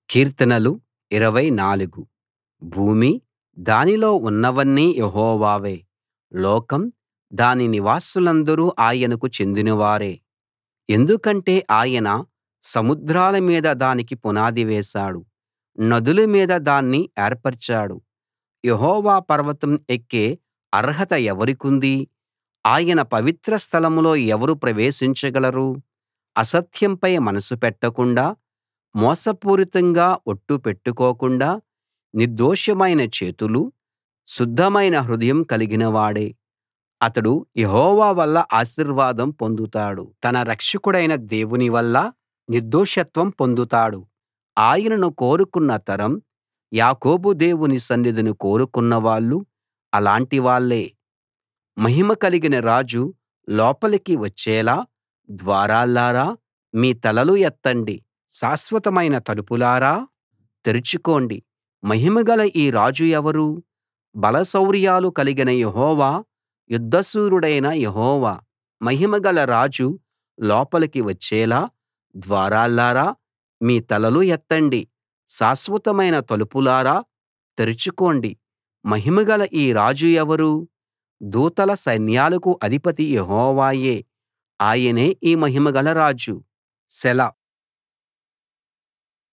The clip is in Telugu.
కీర్తనలు 24 భూమీ దానిలో ఉన్నవన్నీ యెహోవావే లోకం దాని నివాసులందరూ ఆయనకు చెందినవారే ఎందుకంటే ఆయన సముద్రాల మీద దానికి పునాది వేశాడు నదుల మీద దాన్ని ఏర్పరచాడు యెహోవా పర్వతం ఎక్కే అర్హత ఎవరికుంది ఆయన పవిత్ర స్థలంలో ఎవరు ప్రవేశించగలరు అసత్యంపై మనసు పెట్టకుండా మోసపూరితంగా ఒట్టు పెట్టుకోకుండా నిర్దోషమైన చేతులూ శుద్ధమైన హృదయం కలిగినవాడే అతడు యెహోవా వల్ల ఆశీర్వాదం పొందుతాడు తన రక్షకుడైన దేవుని వల్ల నిర్దోషత్వం పొందుతాడు ఆయనను కోరుకున్న తరం యాకోబు దేవుని సన్నిధిని కోరుకున్నవాళ్ళు అలాంటి వాళ్ళే మహిమ కలిగిన రాజు లోపలికి వచ్చేలా ద్వారాల్లారా మీ తలలు ఎత్తండి శాశ్వతమైన తలుపులారా తెరుచుకోండి మహిమగల ఈ రాజు ఎవరు బలశౌర్యాలు కలిగిన యెహోవా యుద్ధశూరుడైన యెహోవా మహిమగల రాజు లోపలికి వచ్చేలా ద్వారాల్లారా మీ తలలు ఎత్తండి శాశ్వతమైన తలుపులారా తెరుచుకోండి మహిమగల ఈ రాజు ఎవరు దూతల సైన్యాలకు అధిపతి యెహోవాయే ఆయనే ఈ మహిమగల రాజు సెలా